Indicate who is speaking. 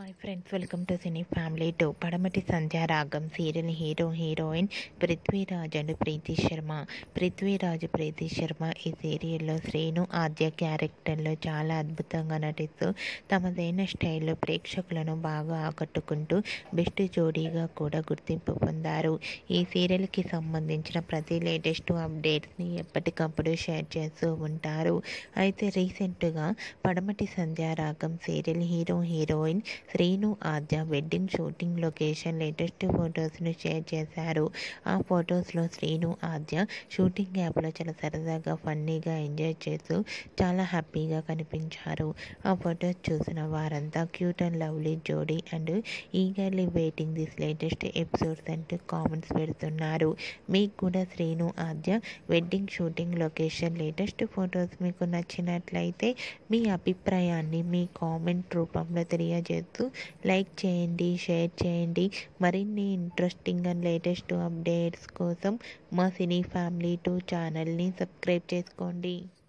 Speaker 1: hi friends welcome to cine family two Padamati Sandhya Raagam serial hero heroine Prithviraj and Preethi Sharma Prithviraj Preethi Sharma ఈ సీరియల్లో శ్రీను ఆద్య క్యారెక్టర్లో చాలా అద్భుతంగా నటిస్తూ తమదైన స్టైల్లో ప్రేక్షకులను బాగా ఆకట్టుకుంటూ బెస్ట్ జోడీగా కూడా గుర్తింపు పొందారు ఈ సీరియల్కి సంబంధించిన ప్రతి లేటెస్ట్ అప్డేట్స్ని ఎప్పటికప్పుడు షేర్ చేస్తూ ఉంటారు అయితే రీసెంట్గా Padamati Sandhya Raagam serial hero heroine Srinu Adya wedding shooting location latest ఫొటోస్ను షేర్ చేశారు ఆ ఫొటోస్లో శ్రీను ఆద్య షూటింగ్ యాప్లో చాలా సరదాగా ఫన్నీగా ఎంజాయ్ చేస్తూ చాలా హ్యాపీగా కనిపించారు ఆ ఫొటోస్ చూసిన వారంతా క్యూట్ అండ్ లవ్లీ జోడీ and eagerly waiting this latest episodes అంటూ కామెంట్స్ పెడుతున్నారు మీకు కూడా Srinu Adya wedding shooting location latest photos మీకు నచ్చినట్లయితే మీ అభిప్రాయాన్ని మీ కామెంట్ రూపంలో తెలియజేస్తూ లైక్ చేయండి షేర్ చేయండి మరిన్ని ఇంట్రెస్టింగ్ అండ్ లేటెస్ట్ అప్డేట్స్ కోసం మా సినీ ఫ్యామిలీ టూ ఛానల్ని సబ్స్క్రైబ్ చేసుకోండి